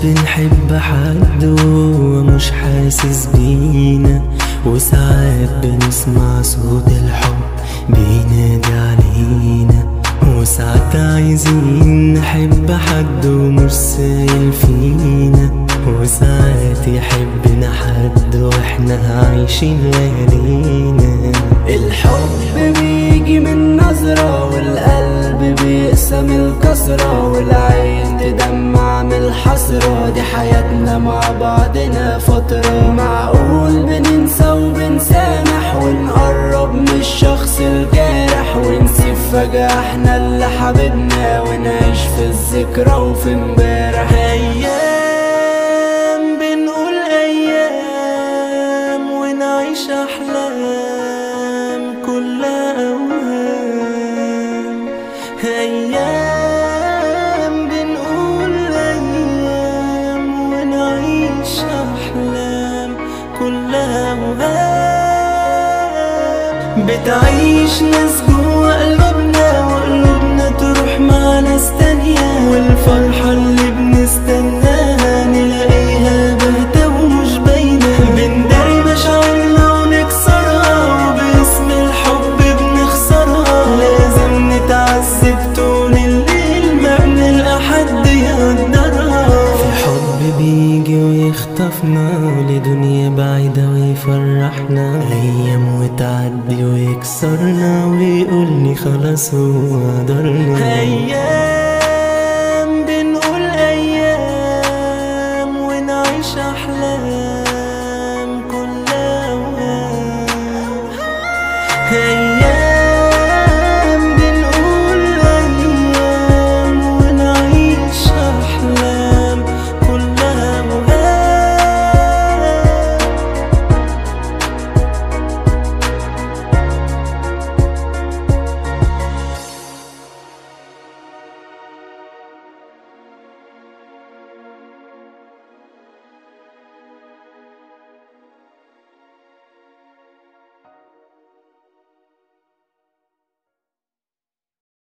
بنحب حد وهو مش حاسس بينا وساعات بنسمع صوت الحب بينادي علينا وساعات عايزين نحب حد ومش سايل فينا وساعات يحبنا حد واحنا عايشين ليالينا الحب بيجي من نظرة والقلب بيقسم الكسرة والعين تدمع من الحسرة دي حياتنا مع بعضنا فترة معقول بننسى وبنسامح ونقرب من الشخص الجارح ونسيب فجأة احنا اللي حبيبنا ونعيش في الذكرى وفي امبارح أيام بنقول أيام ونعيش أحلام كلها أوهام أيام بنقول أيام ونعيش أحلام كلها أوهام بتعيش ناس جوا قلوبنا وقلوبنا تروح مع ناس تانية والفرحة اللي بنستناها نلاقيها باهتة ومش باينة بنداري مشاعرنا ونكسرها وباسم الحب بنخسرها لازم نتعذب طول الليل ما بنلقى حد يقدرها في حب بيجي ويخطفنا لدنيا بعيدة ويفرحنا أيام وتعدي ويكسرنا ويقولني خلاص هو قدرنا أيام